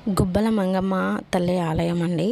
గుబ్బల మంగమ్మ తల్లి ఆలయం అండి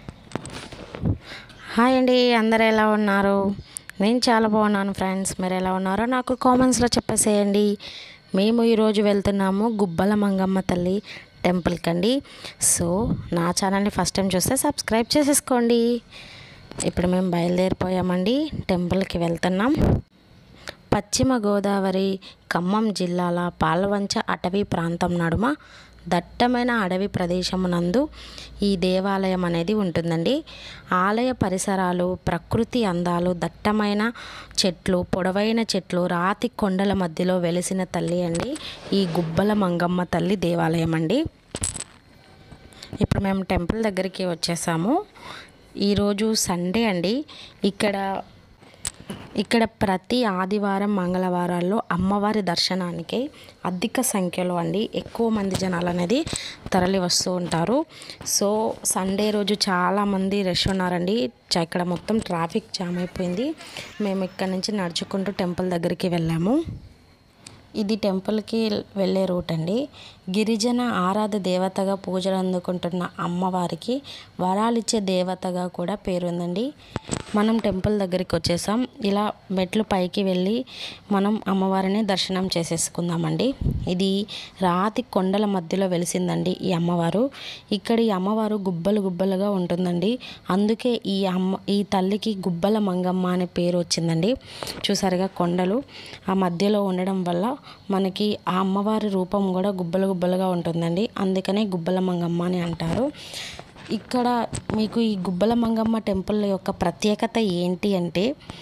హాయ్ అండి అందరు ఎలా ఉన్నారు నేను చాలా బాగున్నాను ఫ్రెండ్స్ మీరు ఎలా ఉన్నారో నాకు కామెంట్స్లో చెప్పేసేయండి మేము ఈరోజు వెళ్తున్నాము గుబ్బల మంగమ్మ తల్లి టెంపుల్కి అండి సో నా ఛానల్ని ఫస్ట్ టైం చూస్తే సబ్స్క్రైబ్ చేసేసుకోండి ఇప్పుడు మేము బయలుదేరిపోయామండి టెంపుల్కి వెళ్తున్నాం పశ్చిమ గోదావరి ఖమ్మం జిల్లాల పాల్వంచ అటవీ ప్రాంతం నడుమ దట్టమైన అడవి ప్రదేశమునందు ఈ దేవాలయం అనేది ఉంటుందండి ఆలయ పరిసరాలు ప్రకృతి అందాలు దట్టమైన చెట్లు పొడవైన చెట్లు రాతి కొండల మధ్యలో వెలిసిన తల్లి అండి ఈ గుబ్బల మంగమ్మ తల్లి దేవాలయం అండి ఇప్పుడు మేము టెంపుల్ దగ్గరికి వచ్చేసాము ఈరోజు సండే అండి ఇక్కడ ఇక్కడ ప్రతి ఆదివారం మంగళవారాల్లో అమ్మవారి దర్శనానికి అధిక సంఖ్యలో అండి ఎక్కువ మంది జనాలు అనేది తరలి వస్తూ ఉంటారు సో సండే రోజు చాలామంది రష్ ఉన్నారండి చ- ఇక్కడ మొత్తం ట్రాఫిక్ జామ్ అయిపోయింది మేము ఇక్కడ నుంచి నడుచుకుంటూ టెంపుల్ దగ్గరికి వెళ్ళాము ఇది టెంపుల్కి వెళ్ళే రూట్ అండి గిరిజన ఆరాధ దేవతగా పూజలు అందుకుంటున్న అమ్మవారికి వరాలిచ్చే దేవతగా కూడా పేరుందండి మనం టెంపుల్ దగ్గరికి వచ్చేసాం ఇలా మెట్లు పైకి వెళ్ళి మనం అమ్మవారిని దర్శనం చేసేసుకుందామండి ఇది రాతి కొండల మధ్యలో వెలిసిందండి ఈ అమ్మవారు ఇక్కడ ఈ అమ్మవారు గుబ్బలు గుబ్బలుగా ఉంటుందండి అందుకే ఈ అమ్మ ఈ తల్లికి గుబ్బల మంగమ్మ అనే పేరు వచ్చిందండి చూసారుగా కొండలు ఆ మధ్యలో ఉండడం వల్ల మనకి ఆ అమ్మవారి రూపం కూడా గుబ్బలు గుబ్బలుగా ఉంటుందండి అందుకనే గుబ్బల మంగమ్మ అని అంటారు ఇక్కడ మీకు ఈ గుబ్బల మంగమ్మ టెంపుల్ యొక్క ప్రత్యేకత ఏంటి అంటే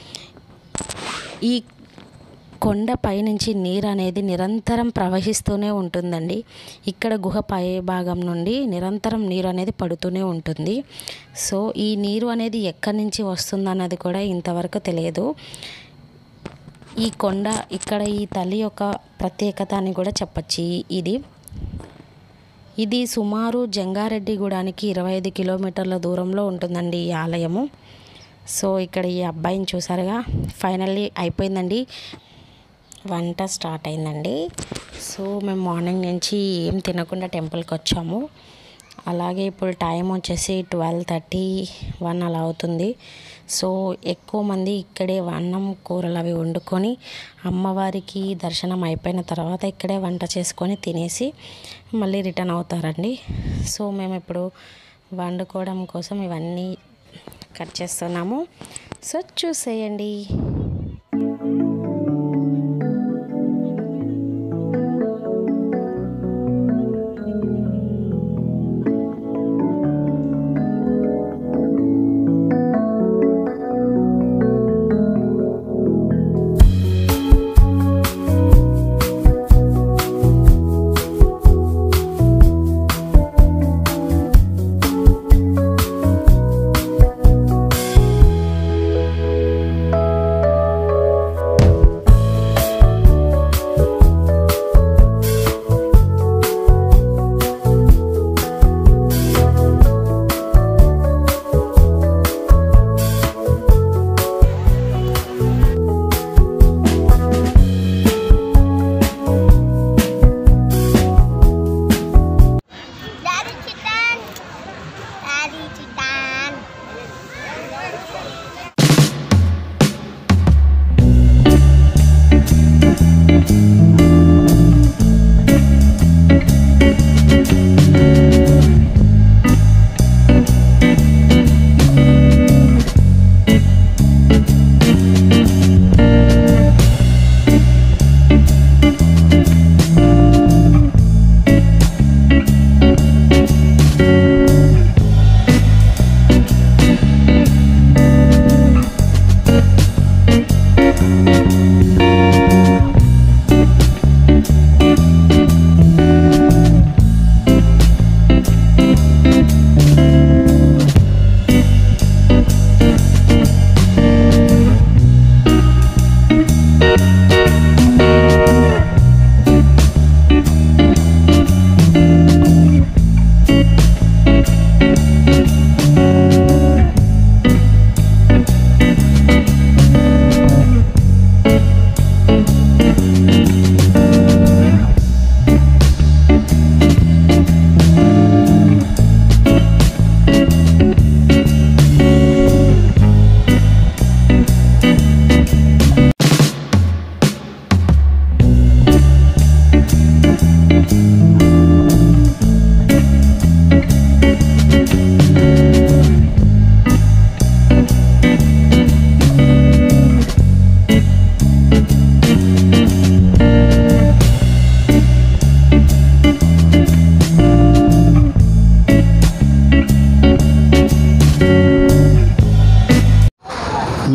ఈ కొండ పైనుంచి నీరు అనేది నిరంతరం ప్రవహిస్తూనే ఉంటుందండి ఇక్కడ గుహ పై భాగం నుండి నిరంతరం నీరు అనేది పడుతూనే ఉంటుంది సో ఈ నీరు అనేది ఎక్కడి నుంచి వస్తుందన్నది కూడా ఇంతవరకు తెలియదు ఈ కొండ ఇక్కడ ఈ తల్లి యొక్క ప్రత్యేకత అని కూడా చెప్పచ్చు ఇది ఇది సుమారు జంగారెడ్డిగూడానికి ఇరవై ఐదు కిలోమీటర్ల దూరంలో ఉంటుందండి ఈ ఆలయము సో ఇక్కడ ఈ అబ్బాయిని చూసారుగా ఫైనల్లీ అయిపోయిందండి వంట స్టార్ట్ అయిందండి సో మేము మార్నింగ్ నుంచి ఏం తినకుండా టెంపుల్కి వచ్చాము అలాగే ఇప్పుడు టైం వచ్చేసి ట్వెల్వ్ థర్టీ వన్ అలా అవుతుంది సో ఎక్కువ మంది ఇక్కడే అన్నం కూరలు అవి వండుకొని అమ్మవారికి దర్శనం అయిపోయిన తర్వాత ఇక్కడే వంట చేసుకొని తినేసి మళ్ళీ రిటర్న్ అవుతారండి సో మేము ఇప్పుడు వండుకోవడం కోసం ఇవన్నీ కట్ చేస్తున్నాము సో చూసేయండి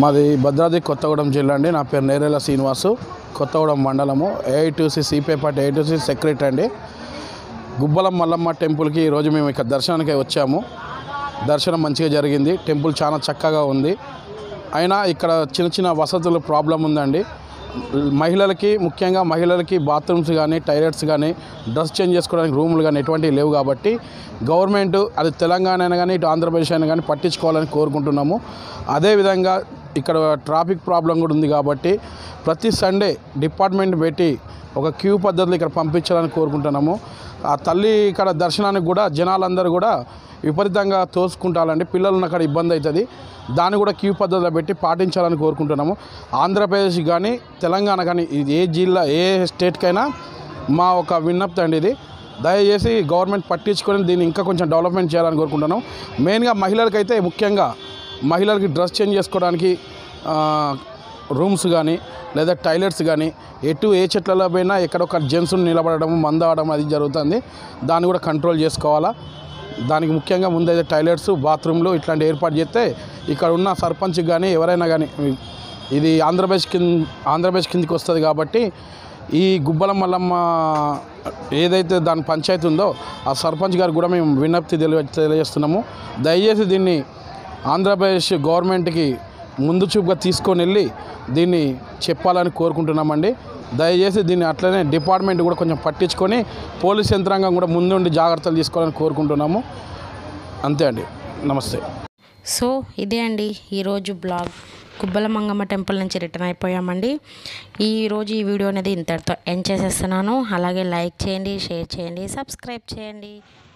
మాది భద్రాద్రి కొత్తగూడెం జిల్లా అండి నా పేరు నేరేల శ్రీనివాసు కొత్తగూడెం మండలము ఏఐటీసీ సిపేపాటి ఏఐటీసీ సెక్రటరీ అండి గుబ్బలం మల్లమ్మ టెంపుల్కి ఈరోజు మేము ఇక్కడ దర్శనానికి వచ్చాము దర్శనం మంచిగా జరిగింది టెంపుల్ చాలా చక్కగా ఉంది అయినా ఇక్కడ చిన్న చిన్న వసతులు ప్రాబ్లం ఉందండి మహిళలకి ముఖ్యంగా మహిళలకి బాత్రూమ్స్ కానీ టాయిలెట్స్ కానీ డ్రెస్ చేంజ్ చేసుకోవడానికి రూములు కానీ ఎటువంటివి లేవు కాబట్టి గవర్నమెంట్ అది తెలంగాణ అయినా కానీ ఇటు ఆంధ్రప్రదేశ్ అయినా కానీ పట్టించుకోవాలని కోరుకుంటున్నాము అదేవిధంగా ఇక్కడ ట్రాఫిక్ ప్రాబ్లం కూడా ఉంది కాబట్టి ప్రతి సండే డిపార్ట్మెంట్ పెట్టి ఒక క్యూ పద్ధతిలో ఇక్కడ పంపించాలని కోరుకుంటున్నాము ఆ తల్లి ఇక్కడ దర్శనానికి కూడా జనాలందరూ కూడా విపరీతంగా తోసుకుంటారండి పిల్లలు అక్కడ ఇబ్బంది అవుతుంది దాన్ని కూడా క్యూ పద్ధతిలో పెట్టి పాటించాలని కోరుకుంటున్నాము ఆంధ్రప్రదేశ్ కానీ తెలంగాణ కానీ ఇది ఏ జిల్లా ఏ స్టేట్కైనా మా ఒక విజ్ఞప్తి అండి ఇది దయచేసి గవర్నమెంట్ పట్టించుకొని దీన్ని ఇంకా కొంచెం డెవలప్మెంట్ చేయాలని కోరుకుంటున్నాం మెయిన్గా మహిళలకైతే ముఖ్యంగా మహిళలకి డ్రెస్ చేంజ్ చేసుకోవడానికి ఆ, రూమ్స్ కానీ లేదా టాయిలెట్స్ కానీ ఎటు ఏ చెట్లలో పోయినా ఎక్కడ ఒక జెంట్స్ నిలబడడం మందాడడం అది జరుగుతుంది దాన్ని కూడా కంట్రోల్ చేసుకోవాలా దానికి ముఖ్యంగా ముందైతే టాయిలెట్స్ బాత్రూమ్లు ఇట్లాంటి ఏర్పాటు చేస్తే ఇక్కడ ఉన్న సర్పంచ్ కానీ ఎవరైనా కానీ ఇది ఆంధ్రప్రదేశ్ కింద ఆంధ్రప్రదేశ్ కిందకి వస్తుంది కాబట్టి ఈ గుబ్బల మల్లమ్మ ఏదైతే దాని పంచాయతీ ఉందో ఆ సర్పంచ్ గారికి కూడా మేము విజ్ఞప్తి తెలియ తెలియజేస్తున్నాము దయచేసి దీన్ని ఆంధ్రప్రదేశ్ గవర్నమెంట్కి ముందు చూపుగా తీసుకొని వెళ్ళి దీన్ని చెప్పాలని కోరుకుంటున్నామండి దయచేసి దీన్ని అట్లనే డిపార్ట్మెంట్ కూడా కొంచెం పట్టించుకొని పోలీస్ యంత్రాంగం కూడా ముందుండి జాగ్రత్తలు తీసుకోవాలని కోరుకుంటున్నాము అంతే అండి నమస్తే సో ఇదే అండి ఈరోజు బ్లాగ్ కుబ్బల మంగమ్మ టెంపుల్ నుంచి రిటర్న్ అయిపోయామండి ఈరోజు ఈ వీడియో అనేది ఇంతటితో ఎండ్ చేసేస్తున్నాను అలాగే లైక్ చేయండి షేర్ చేయండి సబ్స్క్రైబ్ చేయండి